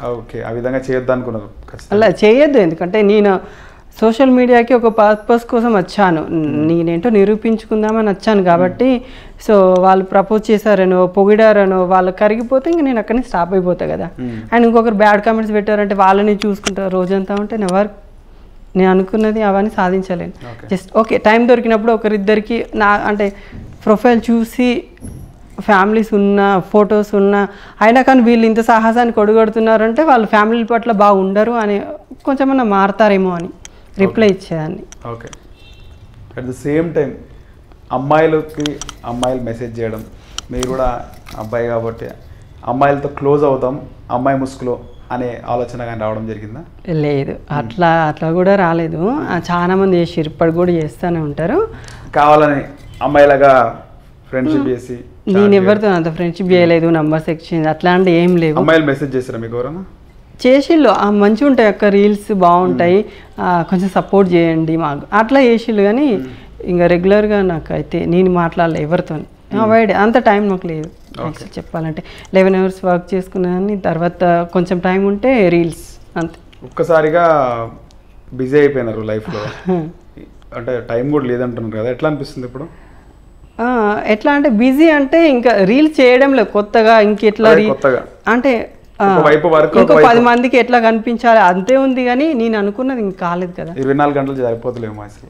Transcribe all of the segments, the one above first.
Okay ఆ విధంగా చేయొద్దు అనుకున్నారు ఖచ్చితంగా అలా చేయొద్దు ఎందుకంటే నేను సోషల్ మీడియాకి ఒక పర్పస్ కోసం వచ్చాను నేనేంటో నిరూపించుకుందామని వచ్చాను కాబట్టి సో వాళ్ళు ప్రపోజ్ చేశారనో పొగిడారనో వాళ్ళు కరిగిపోతే ఇంక నేను అక్కడనే స్టాప్ అయిపోతా కదా అండ్ ఇంకొకరు బ్యాడ్ కామెంట్స్ పెట్టారంటే వాళ్ళని చూసుకుంటా రోజంతా ఉంటే నెవర్ నేను అనుకున్నది అవన్నీ సాధించలేను Okay. జస్ట్ ఓకే టైం దొరికినప్పుడు ఒకరిద్దరికి నా అంటే ప్రొఫైల్ చూసి ఫ్యామిలీస్ ఉన్న ఫొటోస్ ఉన్న అయినా కానీ వీళ్ళు ఇంత సాహసాన్ని కొడుగడుతున్నారంటే వాళ్ళు ఫ్యామిలీ పట్ల బాగుండరు అని కొంచెమన్నా మారతారేమో అని రిప్లై ఇచ్చేదాన్ని okay at the same time అమ్మాయిలకి అమ్మాయిలు మెసేజ్ చేయడం మీరు కూడా అబ్బాయి కాబట్టి అమ్మాయిలతో క్లోజ్ అవుతాం అమ్మాయి ముసుగులో అనే ఆలోచన కానీ రావడం జరిగిందా లేదు అట్లా అట్లా కూడా రాలేదు ఆ, చాలా మంది చేసారు ఇప్పటికి కూడా చేస్తూనే ఉంటారు కావాలని అమ్మాయిలాగా ఫ్రెండ్షిప్ చేసి నేను ఎవరితో అంత ఫ్రెండ్షిప్ చేయలేదు నంబర్స్ ఎక్స్చేంజ్ అట్లాంటి ఏం లేవు అమ్మాయిలు మెసేజ్ చేస్తారా మీకు ఎవరైనా చేసిళ్ళు ఆ, మంచిగా ఉంటాయి అక్క రీల్స్ బాగుంటాయి ఆ, కొంచెం సపోర్ట్ చేయండి మాకు అట్లా చేసిళ్ళు కానీ ఇంకా రెగ్యులర్గా నాకు అయితే నేను మాట్లాడలే ఎవరితో అవాయిడ్ అంత టైం నాకు లేదు actually చెప్పాలంటే లెవెన్ అవర్స్ వర్క్ చేసుకున్నాను తర్వాత కొంచెం టైం ఉంటే రీల్స్ అంతే ఒక్కసారిగా బిజీ అయిపోయినారు లైఫ్లో అంటే టైం కూడా లేదంటున్నారు కదా ఎట్లా అనిపిస్తుంది ఇప్పుడు ఆ, ఎట్లా అంటే బిజీ అంటే ఇంకా రీల్స్ చేయడంలో కొత్తగా ఇంకెట్లా అదే రీ- కొత్తగా. అంటే ఆ, ఒకవైపు వర్క్ ఇంకో పది మందికి ఎట్లా కనిపించాలి అంతే ఉంది కానీ నేను అనుకున్నది ఇంకా కాలేదు కదా ఇరవై నాలుగు గంటలు సరిపోతలేము అసలు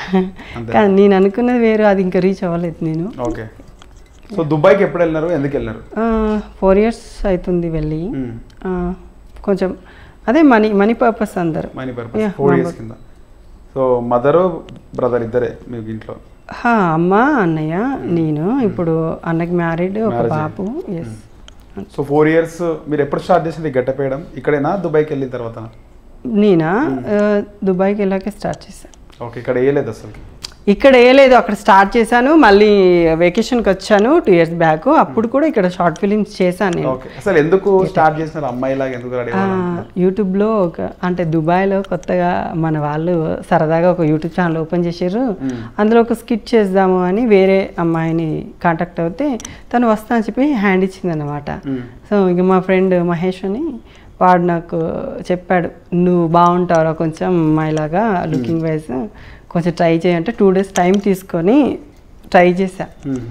కానీ నేను అనుకున్నది వేరు అది ఇంకా రీచ్ అవ్వలేదు నేను ఓకే సో దుబాయ్కి ఎప్పుడు వెళ్ళినారు ఎందుకు వెళ్ళినారు ఫోర్ ఇయర్స్ అవుతుంది వెళ్ళి మ్మ్. ఆ, కొంచెం అదే మనీ మనీ పర్పస్ అందరు మనీ పర్పస్ Yeah, ఫోర్ మా ఇయర్స్ కింద సో మదరు బ్రదర్ ఇద్దరే మీకు ఇంట్లో హా, అమ్మ అన్నయ్య నేను ఇప్పుడు అన్నకి మ్యారీడ్ ఒక Marriage. బాబు ఎస్ సో ఫోర్ ఇయర్స్ మీరు ఎప్పుడు స్టార్ట్ చేసింది గెటప్ వేయడం ఇక్కడేనా దుబాయ్కి వెళ్ళిన తర్వాత నేనా ఆ, దుబాయ్కి వెళ్ళాక స్టార్ట్ చేశాను ఓకే ఇక్కడ వేయలేదు అసలు ఇక్కడ ఏ లేదు అక్కడ స్టార్ట్ చేశాను మళ్ళీ వెకేషన్కి వచ్చాను టూ ఇయర్స్ బ్యాక్ అప్పుడు కూడా ఇక్కడ షార్ట్ ఫిలిమ్స్ చేశాను నేను ఓకే అసలు ఎందుకు స్టార్ట్ చేసినారు అమ్మాయిలాగా ఎందుకు రెడీ ఆ, యూట్యూబ్లో ఒక అంటే దుబాయ్లో కొత్తగా మన వాళ్ళు సరదాగా ఒక యూట్యూబ్ ఛానల్ ఓపెన్ చేసారు అందులో ఒక స్కిట్ చేద్దాము అని వేరే అమ్మాయిని కాంటాక్ట్ అవుతే తను వస్తా అని చెప్పి హ్యాండ్ ఇచ్చిందనమాట సో ఇంక మా ఫ్రెండ్ మహేష్ అని వాడు నాకు చెప్పాడు నువ్వు బాగుంటావురా కొంచెం అమ్మాయిలాగా లుకింగ్ వైజ్ కొంచెం ట్రై చేయంటే టూ డేస్ టైం తీసుకొని ట్రై చేశా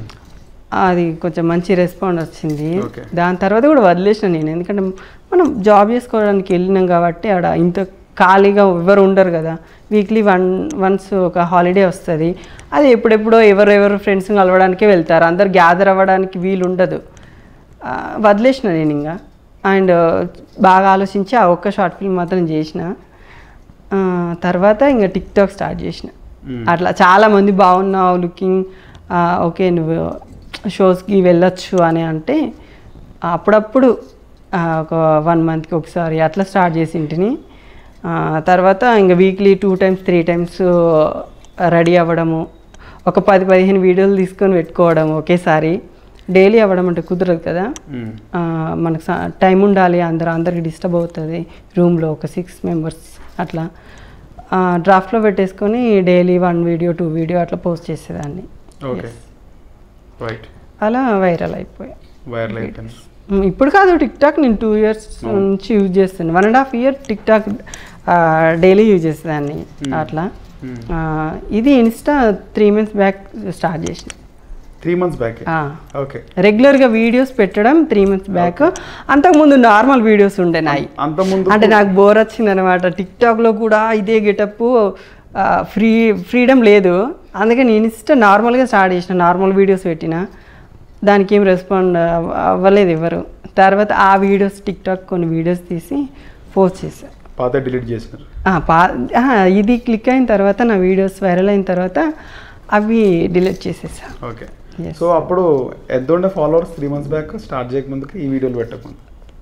అది కొంచెం మంచి రెస్పాండ్ వచ్చింది Okay. దాని తర్వాత కూడా వదిలేసిన నేను ఎందుకంటే మనం జాబ్ చేసుకోవడానికి వెళ్ళినాం కాబట్టి ఆడ ఇంత ఖాళీగా ఎవరు ఉండరు కదా వీక్లీ వన్ వన్స్ ఒక హాలిడే వస్తుంది అది ఎప్పుడెప్పుడో ఎవరెవరు ఫ్రెండ్స్ కలవడానికే వెళ్తారు అందరు గ్యాదర్ అవ్వడానికి వీలు ఉండదు ఆ, వదిలేసిన నేను ఇంకా అండ్ బాగా ఆలోచించి ఆ ఒక్క షార్ట్ ఫిల్మ్ మాత్రం చేసిన ఆ, తర్వాత ఇంకా టిక్ టాక్ స్టార్ట్ చేసిన అట్లా చాలా మంది బాగున్నావు లుకింగ్ ఓకే నువ్వు షోస్కి వెళ్ళొచ్చు అని అంటే అప్పుడప్పుడు ఆ, ఒక వన్ మంత్కి ఒకసారి అట్లా స్టార్ట్ చేసి ఇంటిని ఆ, తర్వాత ఇంకా weekly two times three times ready అవ్వడము ఒక పది పదిహేను వీడియోలు తీసుకొని పెట్టుకోవడం ఒకేసారి డైలీ అవ్వడం అంటే కుదరదు కదా ఆ, మనకు టైం ఉండాలి అందరూ అందరికి డిస్టర్బ్ అవుతుంది రూమ్లో ఒక సిక్స్ మెంబర్స్ అట్లా డ్రాఫ్ట్లో పెట్టేసుకొని daily one video two video అట్లా పోస్ట్ చేసేదాన్ని ఓకే రైట్ అలా వైరల్ అయిపోయా వైరల్ అయిపోయింది ఉమ్, ఇప్పుడు కాదు టిక్ టాక్ నేను టూ ఇయర్స్ నుంచి యూజ్ చేస్తాను one and half year TikTok daily use చేసేదాన్ని అట్లా ఆ, ఇది insta three months back start చేసిన త్రీ మంత్స్ బ్యాక్ ఆ. ఓకే రెగ్యులర్గా వీడియోస్ పెట్టడం త్రీ మంత్స్ బ్యాక్ అంతకుముందు నార్మల్ వీడియోస్ ఉండే నాయి అంత ముందు అంటే నాకు బోర్ వచ్చింది అనమాట టిక్టాక్లో కూడా ఇదే గెటప్ ఫ్రీ ఫ్రీడమ్ లేదు అందుకే నేను ఇష్ట నార్మల్గా స్టార్ట్ చేసిన నార్మల్ వీడియోస్ పెట్టిన దానికి ఏం రెస్పాండ్ అవ్వలేదు ఎవరు తర్వాత ఆ వీడియోస్ టిక్టాక్ కొన్ని వీడియోస్ తీసి పోస్ట్ చేశాను పాత డిలీట్ చేసినారు ఆ, పా ఆ, ఇది క్లిక్ అయిన తర్వాత నా వీడియోస్ వైరల్ అయిన తర్వాత అవి డిలీట్ చేసేసా ఓకే Yes. సో అప్పుడు ఎంత ఉండే followers three months back start చేయకముందుకు ఈ వీడియోలు పెట్టకముందు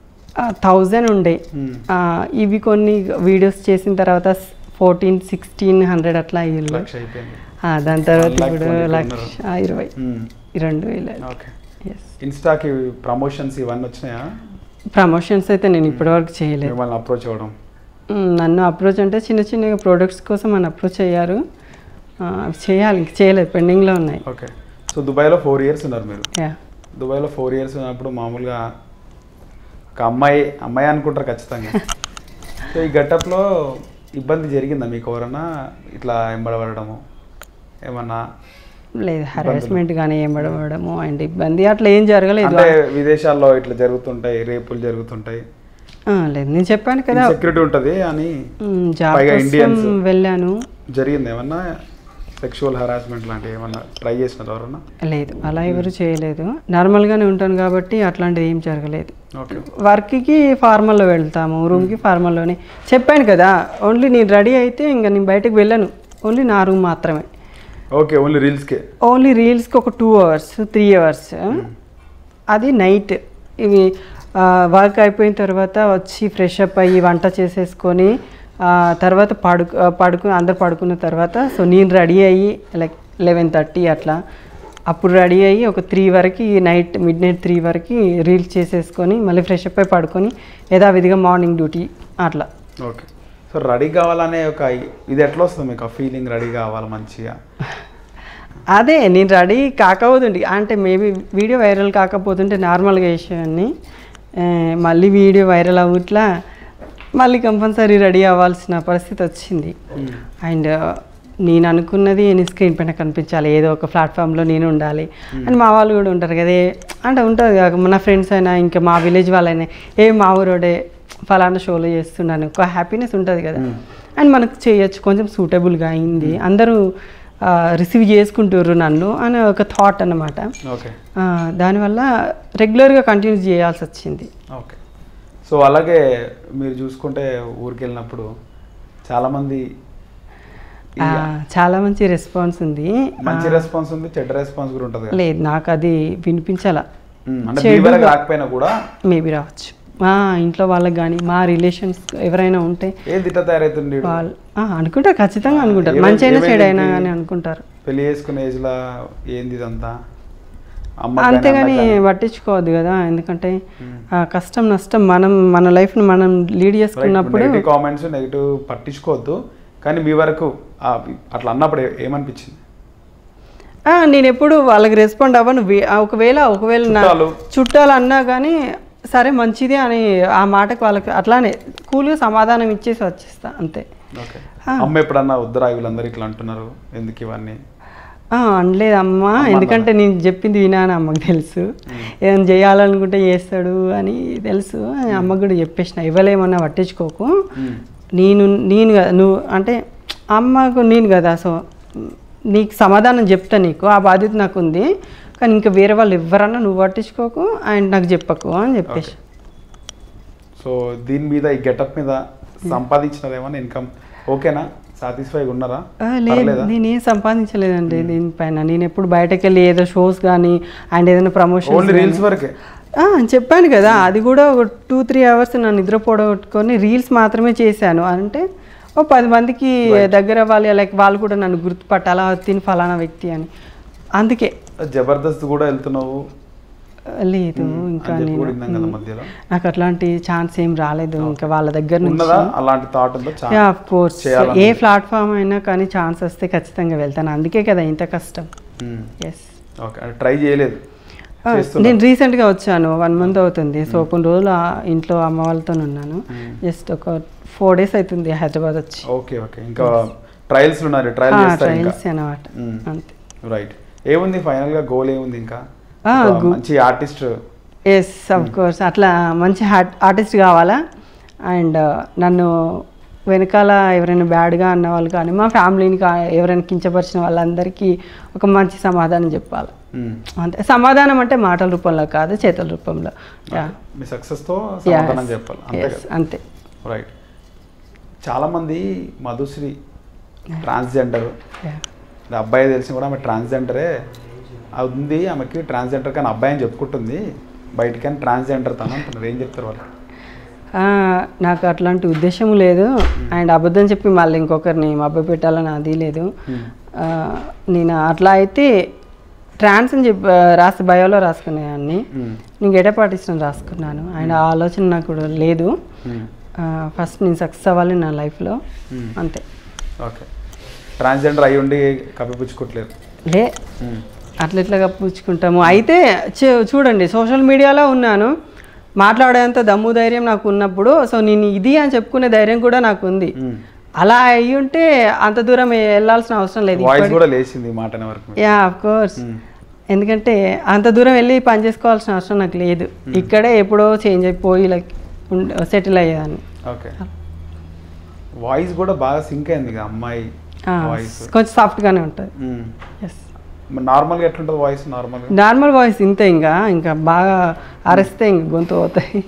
థౌజండ్ ఉండే Hmm. ఆ, ఇవి కొన్ని వీడియోస్ చేసిన తర్వాత ఫోర్టీన్ సిక్స్టీన్ హండ్రెడ్ అట్లా అయ్యింది లక్ష అయిపోయింది ఆ, దాని తర్వాత One lakh ఇప్పుడు twenty లక్ష ఇరవై రెండు వేల ఓకే ఎస్ ఇన్స్టాకి ప్రమోషన్స్ ఇవన్నీ వచ్చినాయా ప్రమోషన్స్ అయితే నేను ఇప్పటివరకు చేయలేదు మిమ్మల్ని అప్రోచ్ అవ్వడం మ్, నన్ను అప్రోచ్ అంటే చిన్న చిన్న ప్రోడక్ట్స్ కోసం నన్ను అప్రోచ్ అయ్యారు ఆ, అవి చేయాలి ఇంక చేయలేదు పెండింగ్లో ఉన్నాయి ఓకే సో దుబాయ్లో ఫోర్ ఇయర్స్ ఉన్నారు మీరు యా దుబాయ్లో ఫోర్ ఇయర్స్ ఉన్నప్పుడు మామూలుగా ఒక అమ్మాయి అమ్మాయి అనుకుంటారు ఖచ్చితంగా సో ఈ గెటప్లో ఇబ్బంది జరిగిందా మీకు ఎవరన్నా ఇట్లా ఎంబడబడము ఏమన్నా లేదు హరాస్మెంట్ కానీ ఏం పడవడము అండ్ ఇబ్బంది అట్లా ఏం జరగలేదు అంటే విదేశాల్లో ఇట్లా జరుగుతుంటాయి రేపులు జరుగుతుంటాయి ఆ, లేదు నేను చెప్పాను కదా సెక్యూరిటీ ఉంటుంది అని ఉమ్, జాబ్ పైగా కోసం ఇండియన్స్. వెళ్ళాను జరిగింది ఏమన్నా సెక్షువల్ హరాస్మెంట్ లాంటివి ఏమన్నా ట్రై చేసినారు ఎవరన్నా లేదు అలా ఎవరు చేయలేదు నార్మల్గానే ఉంటాను కాబట్టి అట్లాంటిది ఏం జరగలేదు ఓకే వర్క్కి ఫార్మల్లో వెళ్తాము రూమ్కి ఫార్మల్లోనే చెప్పాను కదా ఓన్లీ నేను రెడీ అయితే ఇంకా నేను బయటకు వెళ్ళను ఓన్లీ నా రూమ్ మాత్రమే ఓకే ఓన్లీ రీల్స్కే ఓన్లీ రీల్స్కి ఒక టూ అవర్స్ త్రీ అవర్స్ అది నైట్ ఇవి వర్క్ అయిపోయిన తర్వాత వచ్చి ఫ్రెష్ అప్ అయ్యి వంట చేసేసుకొని ఆ, తర్వాత పడుకు పడుకు అందరు పడుకున్న తర్వాత సో నేను రెడీ అయ్యి లైక్ లెవెన్ థర్టీ అట్లా అప్పుడు రెడీ అయ్యి ఒక త్రీ వరకు నైట్ మిడ్ నైట్ త్రీ వరకు రీల్స్ చేసేసుకొని మళ్ళీ ఫ్రెష్ అప్ అయి పడుకొని యథావిధిగా మార్నింగ్ డ్యూటీ అట్లా ఓకే సో రెడీ కావాలనే ఒక ఇది ఎట్లా వస్తుంది మీకు ఆ ఫీలింగ్ రెడీ కావాలి మంచిగా అదే నేను రెడీ కాకపోతుంటే అంటే మేబీ వీడియో వైరల్ కాకపోతుంటే నార్మల్గా వేసేవాడిని ఆ, మళ్ళీ వీడియో వైరల్ అవ్వట్లా మళ్ళీ కంపల్సరీ రెడీ అవ్వాల్సిన పరిస్థితి వచ్చింది అండ్ నేను అనుకున్నది నేను స్క్రీన్ పైన కనిపించాలి ఏదో ఒక ప్లాట్ఫామ్లో నేను ఉండాలి అని మా వాళ్ళు కూడా ఉంటారు కదా ఏ- అంటే ఉంటుంది కదా మన ఫ్రెండ్స్ అయినా ఇంకా మా విలేజ్ వాళ్ళైనా ఏ మా ఊరోడే ఫలానా షోలో చేస్తున్నాను ఒక హ్యాపీనెస్ ఉంటుంది కదా అండ్ మనకు చేయొచ్చు కొంచెం సూటబుల్గా అయింది అందరూ రిసీవ్ చేసుకుంటారు నన్ను అనే ఒక థాట్ అన్నమాట ఓకే ఆ, దానివల్ల రెగ్యులర్గా కంటిన్యూ చేయాల్సి వచ్చింది ఓకే సో అలాగే మీరు చూసుకుంటే ఊరికి వెళ్ళినప్పుడు చాలామంది ఆ, చాలా మంచి రెస్పాన్స్ ఉంది మంచి రెస్పాన్స్ ఉంది చెడ్డ రెస్పాన్స్ కూడా ఉంటుంది కదా లేదు నాకు అది వినిపించాల ఉమ్, అంటే మీ చెడుగా- వరకు రాకపోయినా కూడా మేబీ రావచ్చు మా ఇంట్లో వాళ్ళకి కానీ మా రిలేషన్స్ ఎవరైనా ఉంటే ఏది ఇట్లా తయారవుతుంది వీడు? వాళ్ళు ఆ, అనుకుంటారు ఖచ్చితంగా అనుకుంటారు ఏమైంది- మంచి అయినా చెడు ఏమైంది అయినా ఇది? కానీ అనుకుంటారు పెళ్లి చేసుకునే ఏజ్లో ఏంది ఇదంతా అమ్మ అంతేగాని పట్టించుకోవద్దు కదా ఎందుకంటే ఆ, కష్టం నష్టం మనం మన లైఫ్ని మనం లీడ్ చేసుకున్నప్పుడు నెగిటివ్ కామెంట్స్ నెగిటివ్ పట్టించుకోవద్దు కానీ మీ వరకు ఆ, అట్లా అన్నప్పుడు ఏ- ఏమనిపించింది ఆ, నేను ఎప్పుడు వాళ్ళకి రెస్పాండ్ అవ్వను వే- ఆ, ఒకవేళ ఒకవేళ నా చుట్టాలు. చుట్టాలు అన్నా కానీ సరే మంచిది అని ఆ మాటకు వాళ్ళకి అట్లానే కూల్గా సమాధానం ఇచ్చేసి వచ్చేస్తా అంతే ఓకే ఆ. అమ్మ ఎప్పుడన్నా వద్దురా వీళ్ళందరూ ఇట్లా అంటున్నారు ఎందుకు ఇవన్నీ ఆ, అనలేదు అమ్మ ఎందుకంటే నేను చెప్పింది వినాను అమ్మకి తెలుసు ఏదైనా చేయాలనుకుంటే చేస్తాడు అని తెలుసు అమ్మకి కూడా చెప్పేసిన ఇవ్వలేమన్నా పట్టించుకోకు ఉమ్. నేను నేను కదా నువ్వు అంటే అమ్మకు నేను కదా సో నీకు సమాధానం చెప్తా నీకు ఆ బాధ్యత నాకు ఉంది కానీ ఇంకా వేరే వాళ్ళు ఎవరన్నా నువ్వు పట్టించుకోకు అండ్ నాకు చెప్పకు అని చెప్పేసి సో దీని మీద ఈ గెటప్ మీద సంపాదించినారేమన్నా ఇన్కమ్ ఓకేనా సాటిస్ఫైగా ఉన్నారా ఆ, లేదు పర్లేదా నేనేం సంపాదించలేదండి దీనిపైన నేను ఎప్పుడు బయటకు వెళ్ళి ఏదో షోస్ కానీ అండ్ ఏదైనా ప్రమోషన్ ఓన్లీ రీల్స్ వరకే చెప్పాను కదా అది కూడా ఒక టూ త్రీ అవర్స్ నా నిద్ర పోగొట్టుకొని రీల్స్ మాత్రమే చేశాను అంటే ఓ పది మందికి దగ్గర వాళ్ళు లైక్ వాళ్ళు కూడా నన్ను గుర్తుపట్టాలా తిని ఫలానా వ్యక్తి అని అందుకే జబర్దస్త్ కూడా వెళ్తున్నావు లేదు ఇంకా అని చెప్పి నేను కూడా విన్నాం కదా మధ్యలో నాకు అట్లాంటి ఛాన్స్ ఏం రాలేదు ఇంకా వాళ్ళ దగ్గర నుంచి ఉన్నదా అలాంటి థాట్ ఉందో చాలా యా ఆఫ్ కోర్స్ చేయాలని ఏ ప్లాట్ఫామ్ అయినా కానీ ఛాన్స్ వస్తే ఖచ్చితంగా వెళ్తాను అందుకే కదా ఇంత కష్టం ఎస్ ఓకే అంటే ట్రై చేయలేదు చేస్తున్నా నేను రీసెంట్గా వచ్చాను వన్ మంత్ అవుతుంది సో కొన్ని రోజులు ఆ ఇంట్లో అమ్మ వాళ్ళతో ఉన్నాను జస్ట్ ఒక ఫోర్ డేస్ అవుతుంది హైదరాబాద్ వచ్చి ఓకే ఓకే ఇంకా ట్రయల్స్ ఉన్నారు ట్రయల్ చేస్తారు ఇంకా ట్రయల్స్ అనమాట మ్మ్. అంతే రైట్ ఏముంది ఫైనల్ గా గోల్ ఏముంది ఇంకా ఆ, ఒక go- మంచి ఆర్టిస్ట్ ఎస్ అఫ్ కోర్స్ అట్లా మంచి ఆర్టిస్ట్ కావాలా అండ్ నన్ను వెనకాల ఎవరైనా బ్యాడ్గా అన్న వాళ్ళు కానీ మా ఫ్యామిలీని కా ఎవరైనా కించపరిచిన వాళ్ళందరికీ ఒక మంచి సమాధానం చెప్పాలి అంతే సమాధానం అంటే మాటల రూపంలో కాదు చేతల రూపంలో యా మీ సక్సెస్ తో సమాధానం చెప్పాలి అంతే ఎస్ కదా అంతే రైట్ చాలా మంది మధుశ్రీ ట్రాన్స్జెండర్ యా అబ్బాయి తెలిసి కూడా ఆమె ట్రాన్స్జెండరే అది ఉంది ఆమెకి ట్రాన్స్జెండర్ కానీ అబ్బాయి అని చెప్పుకుంటుంది బయటకని ట్రాన్స్జెండర్ తను అంటున్నారు ఏం చెప్తారు వాళ్ళు ఆ, నాకు అట్లాంటి ఉద్దేశం లేదు అండ్ అబద్ధం చెప్పి మళ్ళీ ఇంకొకరిని మభ్య పెట్టాలని అది లేదు ఆ, నేను అట్లా అయితే ట్రాన్స్ అని చెప్పి రాసి బయోలో రాసుకునేదాన్ని మ్మ్. నేను గెటప్ ఆర్టిస్ట్ అని రాసుకున్నాను అండ్ ఆ ఆలోచన నాకు లేదు మ్మ్. ఫస్ట్ నేను సక్సెస్ అవ్వాలి నా లైఫ్లో మ్మ్. అంతే ఓకే ట్రాన్స్జెండర్ అయి ఉండి కప్పిపుచ్చుకోవట్లేదు లే అట్లా ఎట్లా కప్పుకుంటాము అయితే చూ- చూడండి సోషల్ మీడియాలో ఉన్నాను మాట్లాడేంత దమ్ము ధైర్యం నాకు ఉన్నప్పుడు సో నేను ఇది అని చెప్పుకునే ధైర్యం కూడా నాకు ఉంది అలా అయ్యి ఉంటే అంత దూరం వెళ్ళాల్సిన అవసరం లేదు వాయిస్ కూడా లేచింది ఈ మాట అనే వరకు యా ఆఫ్ కోర్స్ ఎందుకంటే అంత దూరం వెళ్ళి పని చేసుకోవాల్సిన అవసరం నాకు లేదు ఇక్కడే ఎప్పుడో చేంజ్ అయిపోయి లైక్ సెటిల్ అయ్యేదాన్ని ఓకే వాయిస్ కూడా బాగా సింక్ అయింది ఇక అమ్మాయి ఆ, వాయిస్ కొంచెం సాఫ్ట్గానే ఉంటుంది ఎస్ నార్మల్గా ఎట్లుంటుంది వాయిస్ నార్మల్గా నార్మల్ వాయిస్ ఇంతే ఇంకా ఇంకా బాగా అరిస్తే ఇంక గొంతు పోతాయి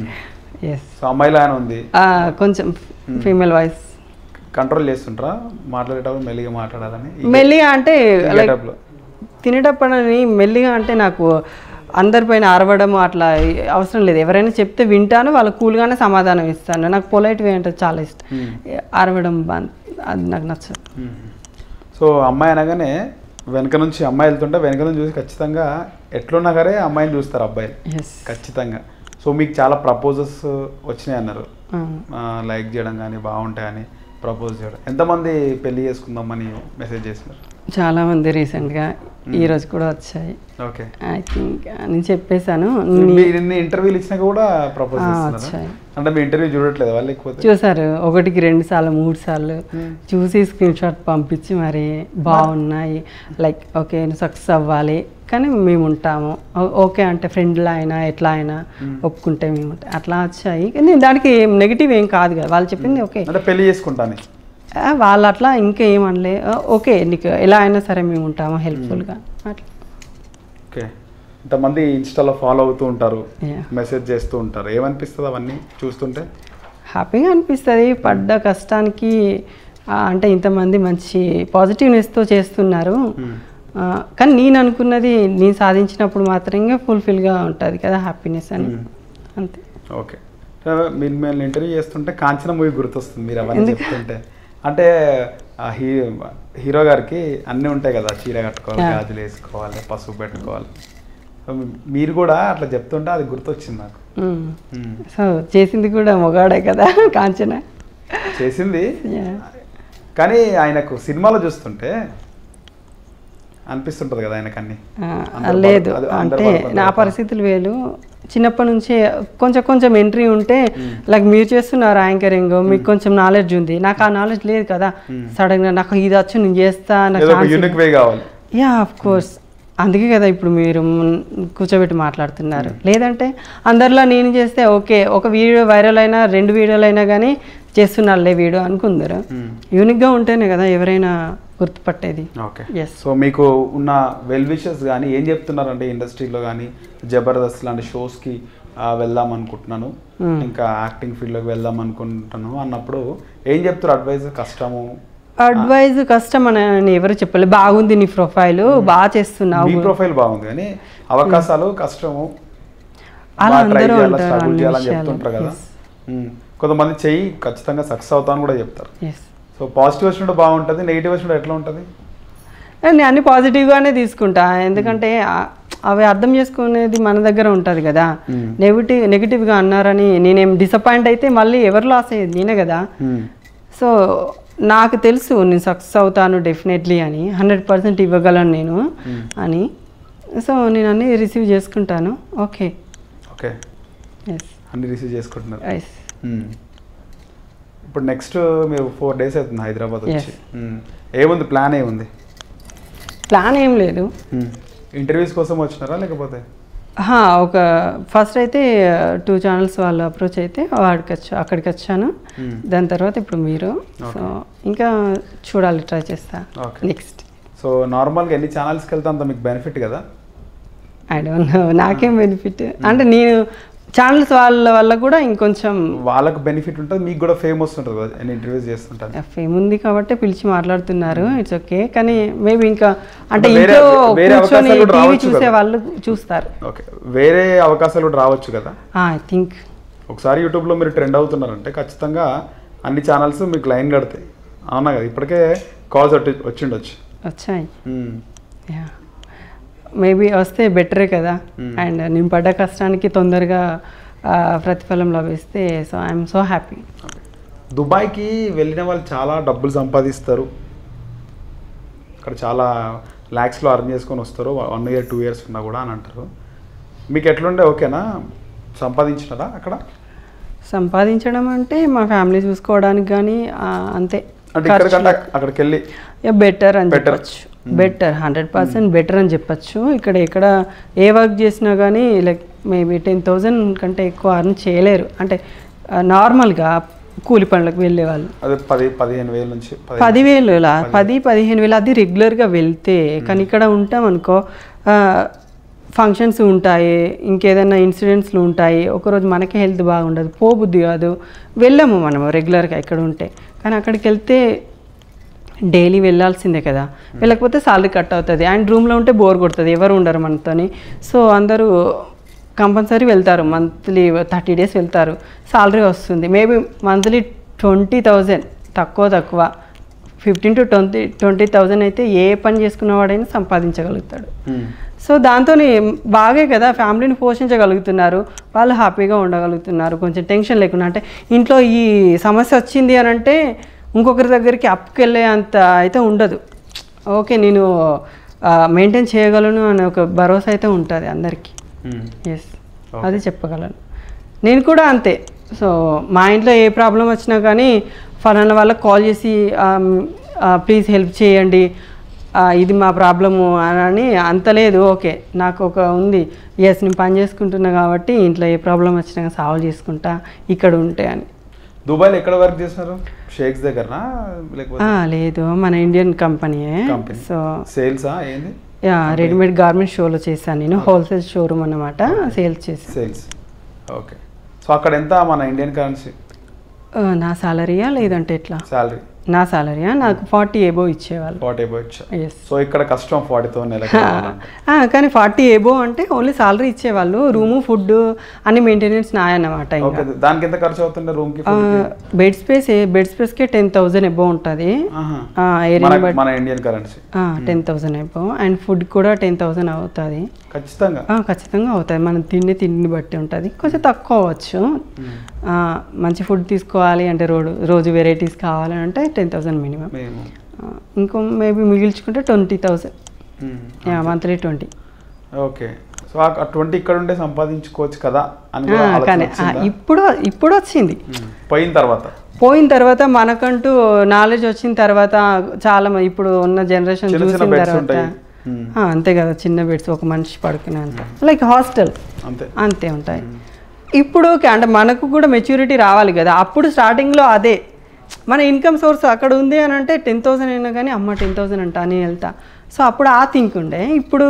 ఎస్ సో అమ్మాయిలానే ఉంది కొంచెం ఫీమేల్ వాయిస్ కంట్రోల్ చేస్తుంటారా మాట్లాడేటప్పుడు మెల్లిగా మాట్లాడాలని ఈ- మెల్లిగా అంటే ఈ లైక్ getup లో. తినేటప్పుడని మెల్లిగా అంటే నాకు అందరిపైన అరవడం అట్లా అవసరం లేదు ఎవరైనా చెప్తే వింటాను వాళ్ళు కూల్గానే సమాధానం ఇస్తాను నాకు పొలైట్ వే అంటే చాలా ఇష్టం Hmm. అరవడం బా- అది నాకు నచ్చదు మ్మ్. సో అమ్మాయి అనగానే వెనక నుంచి అమ్మాయి వెళ్తుంటే వెనక నుంచి చూసి ఖచ్చితంగా ఎట్లున్నా సరే అమ్మాయిని చూస్తారు అబ్బాయిలు ఎస్ ఖచ్చితంగా సో మీకు చాలా ప్రపోజల్స్ వచ్చినాయి అన్నారు లైక్ చేయడం కానీ బాగుంటాయని ప్రపోజ్ చేయడం ఎంతమంది పెళ్లి చేసుకుందామని మెసేజ్ చేసినారు చాలా మంది రీసెంట్గా ఈ రోజు కూడా వచ్చాయి ఓకే ఐ థింక్ నేను చెప్పేశాను మీరు ఇన్ని ఇంటర్వ్యూలు ఇచ్చినాక కూడా ప్రపోజ్ ఆ, చేస్తున్నారా వచ్చాయి. అంటే మీ ఇంటర్వ్యూ చూడట్లేదు వాళ్ళు లేకపోతే చూసారు ఒకటికి రెండు సార్లు మూడు సార్లు చూసి స్క్రీన్ షాట్ పంపించి మరి బాగున్నాయి లైక్ ఓకే నువ్వు సక్సెస్ అవ్వాలి కానీ మేము ఉంటాము ఓ- ఓకే అంటే ఫ్రెండ్లా అయినా ఎట్లా అయినా ఒప్పుకుంటే మేము ఉంటాం అట్లా వచ్చాయి కానీ దానికి నెగిటివ్ ఏం కాదు కదా వాళ్ళు చెప్పింది ఓకే అంటే పెళ్లి చేసుకుంటాను ఆ, వాళ్ళు అట్లా ఇంకా ఏమనలే ఆ, ఓకే నీకు ఎలా అయినా సరే మేము ఉంటాము హెల్ప్ఫుల్గా అట్లా ఓకే ఇంతమంది ఇన్స్టాలో ఫాలో అవుతూ ఉంటారు Yeah. మెసేజ్ చేస్తూ ఉంటారు ఏమనిపిస్తుంది అవన్నీ చూస్తుంటే హ్యాపీగా అనిపిస్తుంది పడ్డ కష్టానికి ఆ, అంటే ఇంతమంది మంచి పాజిటివ్నెస్తో చేస్తున్నారు ఆ, కానీ నేను అనుకున్నది నేను సాధించినప్పుడు మాత్రమే ఫుల్ఫిల్గా ఉంటుంది కదా హ్యాపీనెస్ అని అంతే ఓకే మీరు మిమ్మల్ని ఇంటర్వ్యూ చేస్తుంటే కాంచన మూవీ గుర్తొస్తుంది మీరు అవన్నీ చెప్తుంటే అంటే ఆ హీ హీరో గారికి అన్నీ ఉంటాయి కదా చీర కట్టుకోవాలి Yeah. గాజులు వేసుకోవాలి పసుపు పెట్టుకోవాలి సో మీ- మీరు కూడా అట్లా చెప్తుంటే అది గుర్తొచ్చింది నాకు మ్మ్. మ్మ్. సో చేసింది కూడా మొగాడే కదా కాంచన చేసింది Yeah. కానీ ఆయనకు సినిమాలో చూస్తుంటే అనిపిస్తుంటుంది కదా ఆయనకు అన్ని ఆ, అందరు లేదు బాగా- అది అందరు అంటే బాగా నా పడతారు. పరిస్థితులు వేలు చిన్నప్పటి నుంచే కొంచెం కొంచెం ఎంట్రీ ఉంటే లైక్ మీరు చేస్తున్నారు యాంకరింగ్ మీకు కొంచెం నాలెడ్జ్ ఉంది నాకు ఆ నాలెడ్జ్ లేదు కదా సడన్ గా నాకు ఇది వచ్చు నేను చేస్తా నాకు ఏదో ఒక chance యూనిక్ వే కావాలి యా ఆఫ్ కోర్స్ అందుకే కదా ఇప్పుడు మీరు మ్, కూర్చోబెట్టి మాట్లాడుతున్నారు లేదంటే అందరిలో నేను చేస్తే ఓకే ఒక వీడియో వైరల్ అయినా రెండు వీడియోలు అయినా కానీ చేస్తున్నారులే వీడియో అనుకుందరు యూనిక్గా ఉంటేనే కదా ఎవరైనా గుర్తుపట్టేది ఓకే ఎస్ సో మీకు ఉన్న వెల్ విషెస్ కానీ ఏం చెప్తున్నారంటే ఇండస్ట్రీలో కానీ జబర్దస్త్ లాంటి షోస్కి వెళ్దాం అనుకుంటున్నాను ఇంకా యాక్టింగ్ ఫీల్డ్లోకి వెళ్దాం అనుకుంటున్నాను అన్నప్పుడు ఏం చెప్తారు అడ్వైజ్ కష్టము అడ్వైజ్ కష్టం అని అని ఎవరు చెప్పలేదు బాగుంది నీ ప్రొఫైల్ బాగా మీ చేస్తున్నావు ప్రొఫైల్ బాగుంది కానీ అవకాశాలు కష్టము అలా బాగా try అందరూ చేయాలా, అంటారు struggle అన్ని చేయాలని విషయాలు. చెప్తుంటారు కదా Yes. ఉమ్. కొంతమంది చెయ్యి ఖచ్చితంగా సక్సెస్ అవుతాను కూడా చెప్తారు ఎస్ సో పాజిటివ్ వచ్చినట్టు బాగుంటుంది నెగిటివ్ వచ్చినట్టు ఎట్లా ఉంటుంది నేను అన్ని పాజిటివ్గానే తీసుకుంటా ఎందుకంటే ఆ- అవి అర్థం చేసుకునేది మన దగ్గర ఉంటుంది కదా Hmm. నెగిటివ్ నెగిటివ్గా అన్నారని నేనేం డిసప్పాయింట్ అయితే మళ్ళీ ఎవరు లాస్ అయ్యేది నేనే కదా సో నాకు తెలుసు నేను సక్సెస్ అవుతాను డెఫినెట్లీ అని హండ్రెడ్ పర్సెంట్ ఇవ్వగలను నేను అని సో నేను అన్నీ రిసీవ్ చేసుకుంటాను ఓకే ఓకే ఎస్ అన్ని రిసీవ్ చేసుకుంటున్నారు ఎస్ మ్మ్. ఇప్పుడు నెక్స్ట్ మీరు ఫోర్ డేస్ అవుతుంది హైదరాబాద్ వచ్చి Yes. మ్మ్. ఏముంది ప్లాన్ ఏముంది ప్లాన్ ఏం లేదు ఇంటర్వ్యూస్ కోసం వచ్చినారా లేకపోతే హా, ఒక ఫస్ట్ అయితే టూ ఛానల్స్ వాళ్ళు అప్రోచ్ అయితే వాడికి వచ్చా అక్కడికి వచ్చాను మ్మ్. దాని తర్వాత ఇప్పుడు మీరు సో ఇంకా చూడాలి ట్రై చేస్తా Okay. నెక్స్ట్ సో నార్మల్గా ఎన్ని ఛానల్స్కి వెళ్తే అంత మీకు బెనిఫిట్ కదా ఐ డోంట్ నో నాకేం బెనిఫిట్ అంటే నేను ఛానల్స్ వాళ్ళ వల్ల కూడా ఇంకొంచెం వాళ్ళకు బెనిఫిట్ ఉంటుంది మీకు కూడా ఫేమ్ వస్తుంటుంది కదా నేను ఇంటర్వ్యూస్ చేస్తుంటాను ఫేమ్ ఉంది కాబట్టి పిలిచి మాట్లాడుతున్నారు ఇట్స్ ఓకే కానీ మేబీ ఇంకా అంటే అంటే వేరే- ఇంట్లో వేరే కూర్చొని అవకాశాలు కూడా టీవీ రావచ్చు చూసే కదా. వాళ్ళు చూస్తారు ఓకే వేరే అవకాశాలు కూడా రావచ్చు కదా ఐ థింక్ ఒకసారి యూట్యూబ్లో మీరు ట్రెండ్ అవుతున్నారంటే ఖచ్చితంగా అన్ని ఛానల్స్ మీకు లైన్ కడతాయి అవునా కదా ఇప్పటికే కాల్స్ వచ్చి వచ్చిండొచ్చు వచ్చాయి మ్మ్. యా మేబీ వస్తే బెటరే కదా అండ్ నేను పడ్డ కష్టానికి తొందరగా ఆ, ప్రతిఫలం లభిస్తే so I'm so happy okay. దుబాయ్కి వెళ్ళిన వాళ్ళు చాలా డబ్బులు సంపాదిస్తారు అక్కడ చాలా ల్యాక్స్లో అర్న్ చేసుకొని వస్తారు వన్ ఇయర్ టూ ఇయర్స్ ఉన్నా కూడా అని అంటారు మీకు ఎట్లుండే ఓకేనా సంపాదించినారా అక్కడ సంపాదించడం అంటే మా ఫ్యామిలీ చూసుకోవడానికి కానీ అంతే అంటే ఇక్కడికంటే అక్కడికి వెళ్ళి బెటర్ అని Better. చెప్పచ్చు బెటర్ హండ్రెడ్ పర్సెంట్ బెటర్ అని చెప్పచ్చు ఇక్కడ ఎక్కడ ఏ వర్క్ చేసినా కానీ లైక్ మేబీ టెన్ థౌజండ్ కంటే ఎక్కువ అర్న్ చేయలేరు అంటే నార్మల్గా కూలి పనులకు వెళ్ళే వాళ్ళు అదే పది పదిహేను వేల నుంచి పది పదివేలు ఇలా పది పదిహేను వేలు అది రెగ్యులర్గా వెళ్తే కానీ ఇక్కడ ఉంటాం అనుకో ఫంక్షన్స్ ఉంటాయి ఇంకేదైనా ఇన్సిడెంట్స్లు ఉంటాయి ఒకరోజు మనకే హెల్త్ బాగుండదు పోబుద్ది కాదు వెళ్ళాము మనము రెగ్యులర్గా ఇక్కడ ఉంటే కానీ అక్కడికి వెళ్తే డైలీ వెళ్ళాల్సిందే కదా వెళ్ళకపోతే సాలరీ కట్ అవుతుంది అండ్ రూమ్లో ఉంటే బోర్ కొడుతుంది ఎవరు ఉండరు మనతోని సో అందరూ కంపల్సరీ వెళ్తారు మంత్లీ థర్టీ డేస్ వెళ్తారు సాలరీ వస్తుంది మేబీ మంత్లీ ట్వంటీ థౌజండ్ తక్కువ తక్కువ fifteen to twenty twenty thousand అయితే ఏ పని చేసుకున్నవాడైనా సంపాదించగలుగుతాడు మ్మ్. సో దాంతో బాగే కదా ఫ్యామిలీని పోషించగలుగుతున్నారు వాళ్ళు హ్యాపీగా ఉండగలుగుతున్నారు కొంచెం టెన్షన్ లేకుండా అంటే ఇంట్లో ఈ సమస్య వచ్చింది అని అంటే ఇంకొకరి దగ్గరికి అప్పుకెళ్ళే అంత అయితే ఉండదు ఓకే నేను మెయింటైన్ చేయగలను అనే ఒక భరోసా అయితే ఉంటుంది అందరికీ మ్మ్. ఎస్ అది చెప్పగలను నేను కూడా అంతే సో మా ఇంట్లో ఏ ప్రాబ్లం వచ్చినా కానీ ఫలానా వాళ్ళకి కాల్ చేసి ప్లీజ్ హెల్ప్ చేయండి ఆ, ఇది మా ప్రాబ్లము అని అంత లేదు ఓకే నాకు ఒక ఉంది ఎస్ నేను పని చేసుకుంటున్నా కాబట్టి ఇంట్లో ఏ ప్రాబ్లం వచ్చినా సాల్వ్ చేసుకుంటా ఇక్కడ ఉంటే అని దుబాయ్లో ఎక్కడ వర్క్ చేసినారు షేక్స్ దగ్గరనా లేకపోతే ఆ, లేదు మన ఇండియన్ కంపెనీయే కంపెనీ సో సేల్సా ఏంది రెడీమేడ్ గార్మెంట్ షోలో చేశాను నేను హోల్సేల్ షోరూమ్ అన్నమాట సేల్స్ చేశాను సేల్స్ ఓకే సో అక్కడ ఎంత మన ఇండియన్ కరెన్సీ ఆ, నా సాలరీయా లేదంటే ఎట్లా శాలరీ నా సాలరీయా నాకు ఫార్టీ ఏబో ఇచ్చేవాళ్ళు ఫార్టీ వచ్చా ఎస్ సో ఇక్కడ కష్టం ఫార్టీతో నెలకి రావాలంటే. కానీ ఫార్టీ ఏబో అంటే ఓన్లీ సాలరీ ఇచ్చేవాళ్ళు రూము ఫుడ్ అన్ని మెయింటెనెన్స్ నాయన్నమాట ఓకే ఇంకా దానికి ఎంత ఖర్చు అవుతుండే రూమ్ కి బెడ్ స్పేస్ బెడ్ స్పేస్కే టెన్ థౌజండ్ ఎబో ఉంటుంది ఆహా. ఏరియా మన బట్టి మన Indian currency ten thousand above and food కూడా టెన్ థౌజండ్ అవుతుంది ఖచ్చితంగా ఆ, ఖచ్చితంగా అవుతుంది మనం తిండి తిండిని బట్టి ఉంటుంది కొంచెం తక్కువ అవ్వచ్చు ఆ, మంచి ఫుడ్ తీసుకోవాలి అంటే రోడ్ రోజు వెరైటీస్ కావాలి అంటే టెన్ థౌజండ్ మినిమం మేము ఇంకో మేబీ మిగిల్చుకుంటే twenty thousand hmm. Monthly twenty okay so ఆ ట్వంటీ ఇక్కడ ఉండే సంపాదించుకోవచ్చు కదా అని కూడా ఆలోచన కానీ ఆ, వచ్చిందా? ఇప్పుడు ఇప్పుడు వచ్చింది మ్మ్. పోయిన తర్వాత పోయిన తర్వాత మనకంటూ నాలెడ్జ్ వచ్చిన తర్వాత చాలా మ- ఇప్పుడు ఉన్న జనరేషన్ చిన్న చిన్న చూసిన బెడ్స్ తర్వాత ఉంటాయి మ్మ్. ఆ, అంతే కదా చిన్న బెడ్స్ ఒక మనిషి పడుకునే అంత లైక్ హాస్టల్ అంతే అంతే ఉంటాయి ఇప్పుడు ఓకే అంటే మనకు కూడా మెచ్యూరిటీ రావాలి కదా అప్పుడు స్టార్టింగ్లో అదే మన ఇన్కమ్ సోర్స్ అక్కడ ఉంది అని అంటే టెన్ థౌసండ్ అయినా కానీ అమ్మ టెన్ థౌసండ్ అంట అని వెళ్తా సో అప్పుడు ఆ థింక్ ఉండే ఇప్పుడు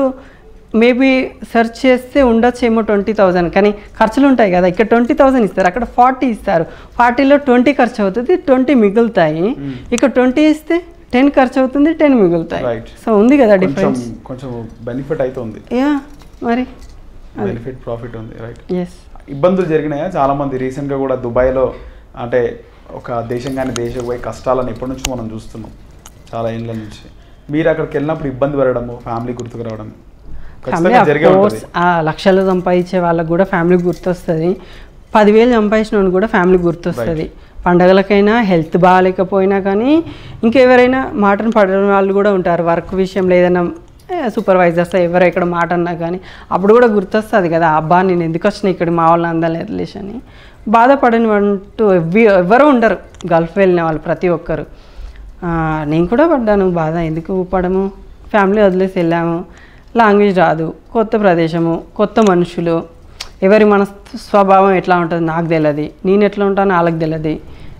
మేబీ సెర్చ్ చేస్తే ఉండొచ్చేమో ట్వంటీ థౌసండ్ కానీ ఖర్చులు ఉంటాయి కదా ఇక్కడ ట్వంటీ థౌసండ్ ఇస్తారు అక్కడ ఫార్టీ ఇస్తారు ఫార్టీలో ట్వంటీ ఖర్చు అవుతుంది ట్వంటీ మిగులుతాయి ఇక్కడ ట్వంటీ ఇస్తే టెన్ ఖర్చు అవుతుంది టెన్ మిగులుతాయి Right. సో ఉంది కదా కొంచెం డిఫరెన్స్ కొంచెం బెనిఫిట్ అయితే ఉంది యా మరి బెనిఫిట్ ప్రాఫిట్ ఉంది రైట్ ఎస్ ఇబ్బందులు జరిగినాయా చాలా మంది రీసెంట్గా కూడా దుబాయ్లో అంటే ఒక దేశం కానీ దేశం పోయి కష్టాలను ఎప్పటి నుంచి మనం చూస్తున్నాం చాలా ఏళ్ళ నుంచి మీరు అక్కడికి వెళ్ళినప్పుడు ఇబ్బంది పడడము ఫ్యామిలీ గుర్తుకు రావడం ఫ్యామిలీ ఖచ్చితంగా జరిగే ఉంటుంది ఆ లక్షలు సంపాదించే వాళ్ళకు కూడా ఫ్యామిలీ గుర్తొస్తుంది పదివేలు సంపాదించిన వాళ్ళకి కూడా ఫ్యామిలీ గుర్తొస్తుంది పండగలకైనా హెల్త్ బాగాలేకపోయినా కానీ ఇంకెవరైనా మాటను పడని వాళ్ళు కూడా ఉంటారు వర్క్ విషయంలో ఏదైనా సూపర్వైజర్స్ ఎవరు ఎక్కడ మాట అన్నా కానీ అప్పుడు కూడా గుర్తొస్తుంది కదా అబ్బా నేను ఎందుకు వచ్చిన ఇక్కడ మా వాళ్ళని అందలేదులేసి అని బాధపడని అంటూ ఎవ్వి ఎవరు ఉండరు గల్ఫ్ వెళ్ళిన వాళ్ళు ప్రతి ఒక్కరు ఆ, నేను కూడా పడ్డాను బాధ ఎందుకు పడము ఫ్యామిలీ వదిలేసి వెళ్ళాము లాంగ్వేజ్ రాదు కొత్త ప్రదేశము కొత్త మనుషులు ఎవరి మన స్వభావం ఎట్లా ఉంటుంది నాకు తెలియదు నేను ఎట్లా ఉంటానో వాళ్ళకి తెలియదు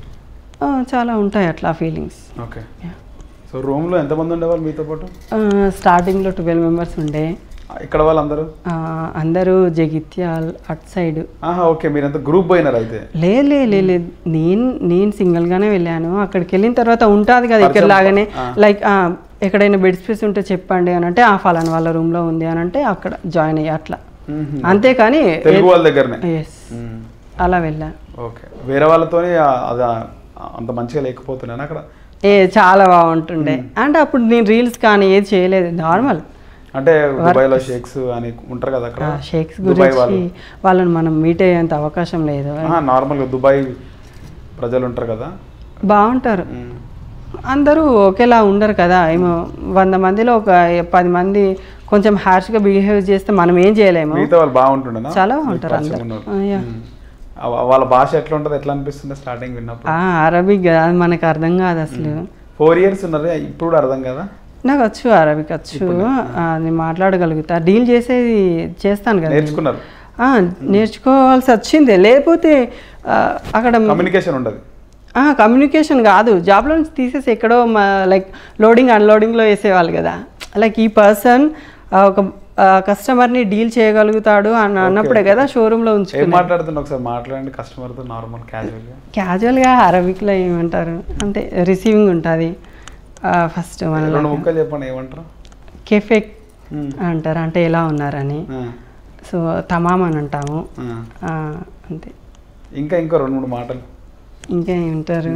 ఆ, చాలా ఉంటాయి అట్లా ఫీలింగ్స్ ఓకే సో రూమ్లో ఎంతమంది ఉండేవాళ్ళు మీతో పాటు స్టార్టింగ్లో ట్వెల్వ్ మెంబర్స్ ఉండే ఇక్కడ వాళ్ళందరూ ఆ, అందరూ జగిత్యాల్ అట్ సైడ్ ఆహా ఓకే మీరంతా గ్రూప్ పోయినారు అయితే లేదు లేదు లేదు లేదు నేను నేను సింగిల్గానే వెళ్ళాను అక్కడికి వెళ్ళిన తర్వాత ఉంటుంది కదా ఇక్కడ పరిచయం. లాగానే ఆ. లైక్ ఆ, ఎక్కడైనా బెడ్ స్పేస్ ఉంటే చెప్పండి అని అంటే ఆ ఫలానా వాళ్ళ రూమ్లో ఉంది అని అంటే అక్కడ జాయిన్ అయ్యి అట్లా మ్మ్. అంతేకాని తెలుగు వాళ్ళ దగ్గరనే ఎస్ మ్మ్. అలా వెళ్ళాను ఓకే వేరే వాళ్ళతోని ఆ- అది ఆ- అంత మంచిగా లేకపోతున్నాను అక్కడ ఏ చాలా బాగుంటుండే అంటే అప్పుడు నేను రీల్స్ కానీ ఏది చేయలేదు నార్మల్ అంటే దుబాయ్లో షేక్స్ అని ఉంటారు కదా అక్కడ షేక్స్ దుబాయ్ గురించి వాళ్ళు వాళ్ళని మనం మీట్ అయ్యేంత అవకాశం లేదు ఆహా, నార్మల్గా దుబాయ్ ప్రజలు ఉంటారు కదా బాగుంటారు మ్మ్. అందరూ ఒకేలా ఉండరు కదా ఏమో వంద మందిలో ఒక పది మంది కొంచెం హార్ష్గా బిహేవ్ చేస్తే మనం ఏం చేయలేము మిగతా వాళ్ళు బాగుంటుండేనా చాలా మీకు ఉంటారు పరిచయం అందరు. ఉన్నోళ్ళు. ఆ, యా. మ్మ్. ఆ- వాళ్ళ భాష ఎట్లా ఉంటుంది ఎట్లా అనిపిస్తుంది స్టార్టింగ్ విన్నప్పుడు ఆ, అరబిక్ కదా, అది మనకు అర్థం కాదు అసలు ఫోర్ ఇయర్స్ ఉన్నది ఇప్పుడు కూడా అర్థం కదా నాకు వచ్చు అరబిక్ వచ్చు ఆ, నేను మాట్లాడగలుగుతా డీల్ చేసేది చేస్తాను కదా నేను. నేర్చుకున్నారు ఆ, నేర్చుకోవాల్సి వచ్చింది లేకపోతే ఆ, అక్కడ కమ్యూనికేషన్ ఉండదు కమ్యూనికేషన్ కాదు జాబ్లో నుంచి తీసేసి ఎక్కడో లైక్ లోడింగ్ అన్లోడింగ్లో వేసేవాళ్ళు కదా లైక్ ఈ పర్సన్ ఒక కస్టమర్ని డీల్ చేయగలుగుతాడు అని అన్నప్పుడే కదా షోరూంలో ఏం ఉంచుకుని మాట్లాడుతున్నా ఒకసారి మాట్లాడండి కస్టమర్తో నార్మల్ క్యాజువల్గా క్యాజువల్గా అరబిక్లో ఏమంటారు అంటే రిసీవింగ్ ఉంటుంది ఫస్ట్ మన రెండు ముక్కలు చెప్పండి ఏమంటారు కెఫెక్ మ్మ్. అంటారు అంటే ఎలా ఉన్నారని ఆ, సో తమామ్ అని అంటాము ఆ. ఆ, అంతే ఇంకా ఇంకో రెండు మూడు మాటలు ఇంకా ఏమంటారు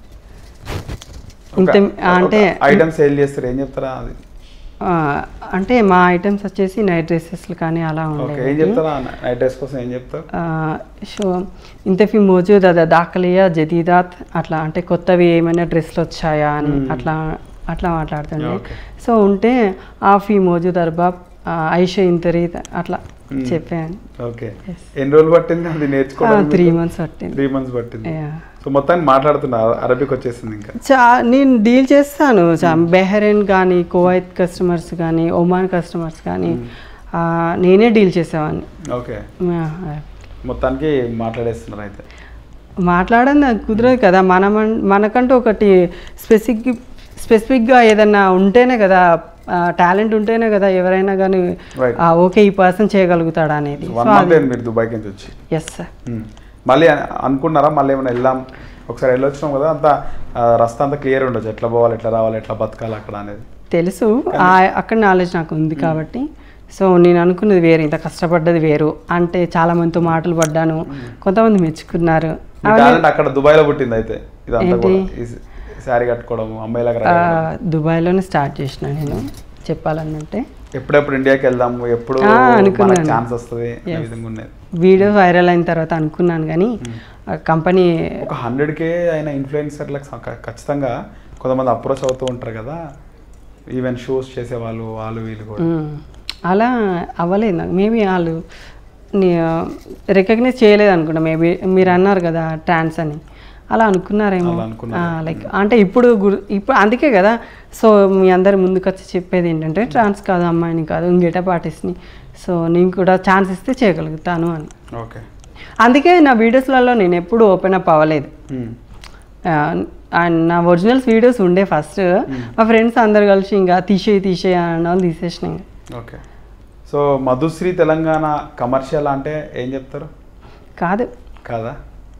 ఒక- ఇంత అంటే ఐటమ్ సేల్ చేస్తారు ఏం చెప్తారా అది ఆ, అంటే మా ఐటమ్స్ వచ్చేసి నైట్ డ్రెస్సెస్లు కానీ అలా ఓకే ఏం ఉండేవి చెప్తారా నైట్ డ్రెస్ కోసం ఏం చెప్తారు సో ఇంతఫీ మోజూద్ అదా దాఖలియా జదీదాత్ అట్లా అంటే కొత్తవి ఏమైనా డ్రెస్లు వచ్చాయా అని Hmm. అట్లా అట్లా మాట్లాడుతుండే Okay. సో ఉంటే ఆ ఫీ మోజూద్ అర్బాబ్ ఐష ఇంతరి అట్లా Hmm. చెప్పాను ఓకే Yes. ఎన్ని రోజులు పట్టింది అది నేర్చుకోవడం త్రీ మంత్స్ పట్టింది త్రీ మంత్స్ పట్టింది Yeah. సో మొత్తానికి మాట్లాడుతున్నా అరబిక్ వచ్చేసింది ఇంకా చా నేను డీల్ చేస్తాను చా బెహరెన్ కానీ కువైత్ కస్టమర్స్ కానీ ఒమాన్ కస్టమర్స్ కానీ ఆ, నేనే డీల్ చేసేవాడిని ఓకే ఆ, మొత్తానికి మాట్లాడేస్తున్నారు అయితే మాట్లాడడం నాకు కుదరదు కదా మనం మనకంటూ ఒకటి స్పెసిఫిక్ స్పెసిఫిక్గా ఏదన్నా ఉంటేనే కదా టాలెంట్ ఉంటేనే కదా ఎవరైనా కానీ Right. ఓకే ఈ పర్సన్ చేయగలుగుతాడా అనేది వన్ సో మంత్ అది అయింది మీరు దుబాయ్కి నుంచి వచ్చి ఎస్ సార్ మ్మ్. మళ్ళీ అ- అనుకున్నారా మళ్ళీ ఏమైనా వెళ్దాం ఒకసారి వెళ్ళొచ్చినాం కదా అంతా ఆ, రస్తా అంతా క్లియర్ ఉండొచ్చు ఎట్లా పోవాలి ఎట్లా రావాలి ఎట్లా బతకాలి అక్కడ అనేది తెలుసు ఆ- అక్కడ నాలెడ్జ్ నాకు ఉంది కాబట్టి సో నేను అనుకున్నది వేరు ఇంత కష్టపడ్డది వేరు అంటే చాలా మందితో మాటలు పడ్డాను కొంతమంది మెచ్చుకున్నారు మీ టాలెంట్ అక్కడ దుబాయ్లో పుట్టింది అయితే ఇదంతా ఏంటి? కూడా ఈ శారీ కట్టుకోవడం అమ్మాయిలాగా ఆ, రెడీ అవ్వడం. దుబాయ్లోనే స్టార్ట్ చేసిన నేను చెప్పాలనంటే ఎప్పుడెప్పుడు ఇండియాకి వెళ్దాము ఎప్పుడు ఆ, మనకు అనుకున్నాను. ఛాన్స్ వస్తుంది అనే Yes. విధంగా ఉన్నది వీడియో వైరల్ అయిన తర్వాత అనుకున్నాను కానీ కంపెనీ ఒక హండ్రెడ్ కే అయిన ఇన్ఫ్లుయెన్సర్లకు స- ఖచ్చితంగా కొంతమంది అప్రోచ్ అవుతూ ఉంటారు కదా ఈవెన్ షోస్ చేసేవాళ్ళు వాళ్ళు వీళ్ళు కూడా అలా అవ్వలేదు నాకు మేబీ వాళ్ళు రికగ్నైజ్ చేయలేదు అనుకుంటా మేబీ మీరు అన్నారు కదా ట్రాన్స్ అని అలా అనుకున్నారేమో అలా అనుకున్నారు. లైక్ అంటే ఇప్పుడు గుర్- ఇప్పుడు అందుకే కదా సో మీ అందరి ముందుకు వచ్చి చెప్పేది ఏంటంటే ట్రాన్స్ కాదు అమ్మాయిని కాదు ఇంగేటప్ ఆర్టిస్ట్ని సో నేను కూడా ఛాన్స్ ఇస్తే చేయగలుగుతాను అని ఓకే అందుకే నా వీడియోస్లలో నేను ఎప్పుడు ఓపెన్ అప్ అవ్వలేదు ఆ, అండ్ నా ఒరిజినల్స్ వీడియోస్ ఉండే ఫస్ట్ మా ఫ్రెండ్స్ అందరు కలిసి ఇంకా తీసేయి తీసేయి అన్న వాళ్ళు తీసేసిన ఇంకా. Okay so Madhushree Telangana commercial అంటే ఏం చెప్తారు కాదు కాదా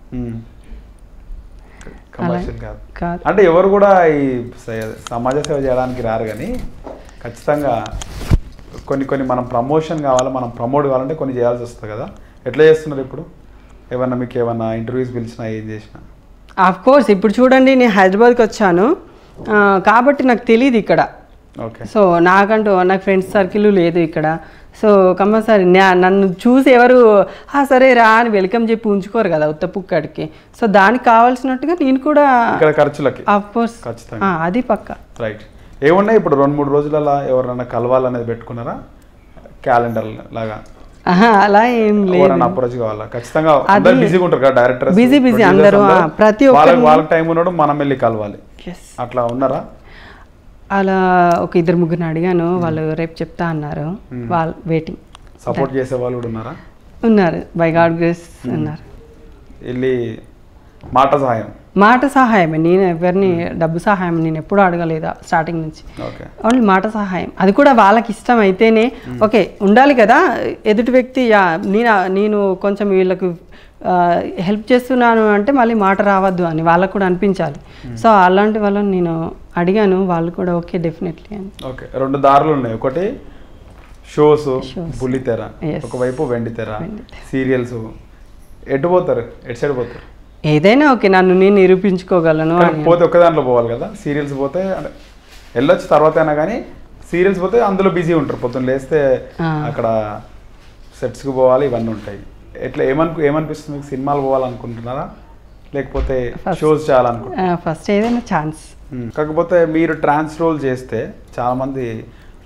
కమర్షియల్ కాదు కాదు అంటే ఎవరు కూడా ఈ స- సమాజ సేవ చేయడానికి రారు కానీ ఖచ్చితంగా కొన్ని కొన్ని మనం ప్రమోషన్ కావాలి మనం ప్రమోట్ కావాలంటే కొన్ని చేయాల్సి వస్తుంది కదా ఎట్లా చేస్తున్నారు ఇప్పుడు ఏమన్నా మీకు ఏమన్నా ఇంటర్వ్యూస్ పిలిచినా ఏం చేసినా ఆఫ్ కోర్స్ ఇప్పుడు చూడండి నేను హైదరాబాద్కి వచ్చాను ఆ, కాబట్టి నాకు తెలియదు ఇక్కడ ఓకే సో నాకంటూ నాకు ఫ్రెండ్స్ సర్కిల్ లేదు ఇక్కడ సో కంపల్సరీ నన్ను చూసి ఎవరు "ఆ, సరే రా అని వెల్కమ్ చెప్పి ఉంచుకోరు కదా ఉత్త పుక్కడికి సో దానికి కావాల్సినట్టుగా నేను కూడా ఇక్కడ ఖర్చులకి ఆఫ్ కోర్స్ ఖచ్చితంగా అది పక్క రైట్ ఏమున్నాయి ఇప్పుడు రెండు మూడు రోజులలో ఎవరైనా కలవాలనేది పెట్టుకున్నారా క్యాలెండర్ లాగా ఆహా, అలా ఏం లేదు ఎవరైనా అప్రోచ్ కావాలా ఖచ్చితంగా అది- అందరు బిజీగా ఉంటారు కదా డైరెక్టర్ Busy, busy అందరూ, ఆ, ప్రతి వాళ్ళకి ఒక్కరిని- వాళ్ళకి టైం ఉన్నాడు మనం వెళ్ళి కలవాలి Yes. అట్లా ఉన్నారా అలా ఒక ఇద్దరు ముగ్గురిని అడిగాను వాళ్ళు రేపు చెప్తా అన్నారు వాళ్ళు వెయిటింగ్ సపోర్ట్ చేసే వాళ్ళు కూడా ఉన్నారా ఉన్నారు బై గాడ్ గ్రేస్ ఉన్నారు వెళ్ళి మాట సహాయం మాట సహాయమే నేను ఎవరిని డబ్బు సహాయం నేను ఎప్పుడూ అడగలేదు స్టార్టింగ్ నుంచి ఓకే ఓన్లీ మాట సహాయం అది కూడా వాళ్ళకి ఇష్టం అయితేనే ఓకే ఉండాలి కదా ఎదుటి వ్యక్తి యా, నేను నేను కొంచెం వీళ్ళకు హెల్ప్ చేస్తున్నాను అంటే మళ్ళీ మాట రావద్దు అని వాళ్ళకు కూడా అనిపించాలి సో అలాంటి వాళ్ళని నేను అడిగాను వాళ్ళు కూడా ఓకే డెఫినెట్లీ అని ఓకే రెండు దారులు ఉన్నాయి ఒకటి షోస్ Shows. బుల్లితెర Yes. ఒకవైపు వెండితెర సీరియల్స్ ఎటు పోతారు ఎటు సైడ్ పోతారు ఏదైనా ఓకే నన్ను నేను నిరూపించుకోగలను కానీ అని పోతే ఒక్క దాంట్లో పోవాలి కదా సీరియల్స్ పోతే అంటే వెళ్ళొచ్చు తర్వాత అయినా కానీ సీరియల్స్ పోతే అందులో బిజీ ఉంటారు పొద్దున్న లేస్తే ఆ. అక్కడ సెట్స్కి పోవాలి ఇవన్నీ ఉంటాయి ఎట్లా ఏమను ఏమనిపిస్తుంది మీకు సినిమాలు పోవాలనుకుంటున్నారా లేకపోతే First. షోస్ చేయాలనుకుంటున్నారా ఫస్ట్ ఏదైనా ఛాన్స్ మ్మ్. కాకపోతే మీరు ట్రాన్స్ రోల్ చేస్తే చాలామంది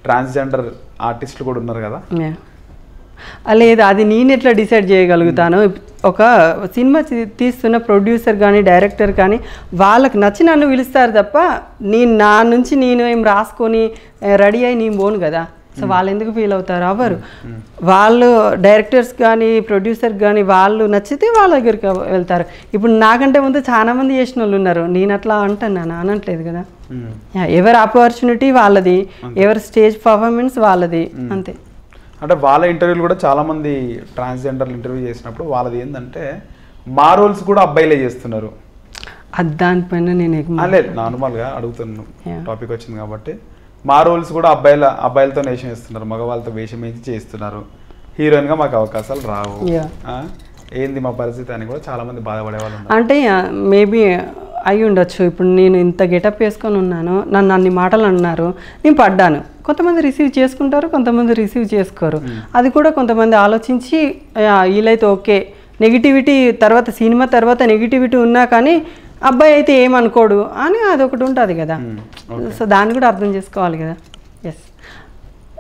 ట్రాన్స్జెండర్ ఆర్టిస్టులు కూడా ఉన్నారు కదా Yeah. ఆ, లేదు అది నేను ఎట్లా డిసైడ్ చేయగలుగుతాను ఒక సినిమా తీ- తీస్తున్న ప్రొడ్యూసర్ కానీ డైరెక్టర్ కానీ వాళ్ళకి నచ్చి నన్ను పిలుస్తారు తప్ప నేను నా నుంచి నేను ఏం రాసుకొని రెడీ అయి నేను పోను కదా సో వాళ్ళు ఎందుకు ఫీల్ అవుతారు అవ్వరు వాళ్ళు డైరెక్టర్స్ కానీ ప్రొడ్యూసర్ కానీ వాళ్ళు నచ్చితే వాళ్ళ దగ్గరికి వెళ్తారు ఇప్పుడు నాకంటే ముందు చాలా మంది చేసిన వాళ్ళు ఉన్నారు నేను అట్లా అంటున్నాను అనట్లేదు కదా మ్మ్. Yeah, ఎవరి ఆపర్చునిటీ వాళ్ళది ఎవరి స్టేజ్ పర్ఫార్మెన్స్ వాళ్ళది అంతే అంటే వాళ్ళ ఇంటర్వ్యూలు కూడా చాలా మంది ట్రాన్స్జెండర్లు ఇంటర్వ్యూ చేసినప్పుడు వాళ్ళది ఏంటంటే మా రోల్స్ కూడా అబ్బాయిలే చేస్తున్నారు అది దానిపైన నేను ఎక్కువ ఆ, లేదు నార్మల్గా అడుగుతున్నాను Yeah. టాపిక్ వచ్చింది కాబట్టి మా రోల్స్ కూడా అబ్బాయిల అబ్బాయిలతో వేషం వేస్తున్నారు మగవాళ్ళతో వేషం వేసి చేస్తున్నారు హీరోయిన్గా మాకు అవకాశాలు రావు Yeah. ఆ, ఏంది మా పరిస్థితి అని కూడా చాలా మంది బాధపడే వాళ్ళు ఉన్నారు అంటే మేబీ అయి ఉండొచ్చు ఇప్పుడు నేను ఇంత గెటప్ వేసుకొని ఉన్నాను నన్ను అన్ని మాటలు అన్నారు నేను పడ్డాను కొంతమంది రిసీవ్ చేసుకుంటారు కొంతమంది రిసీవ్ చేసుకోరు అది కూడా కొంతమంది ఆలోచించి "ఆ, వీళ్ళైతే ఓకే నెగిటివిటీ తర్వాత సినిమా తర్వాత నెగిటివిటీ ఉన్నా కానీ అబ్బాయి అయితే ఏమనుకోడు అని అదొకటి ఉంటుంది కదా Hmm, సో దాన్ని కూడా అర్థం చేసుకోవాలి కదా ఎస్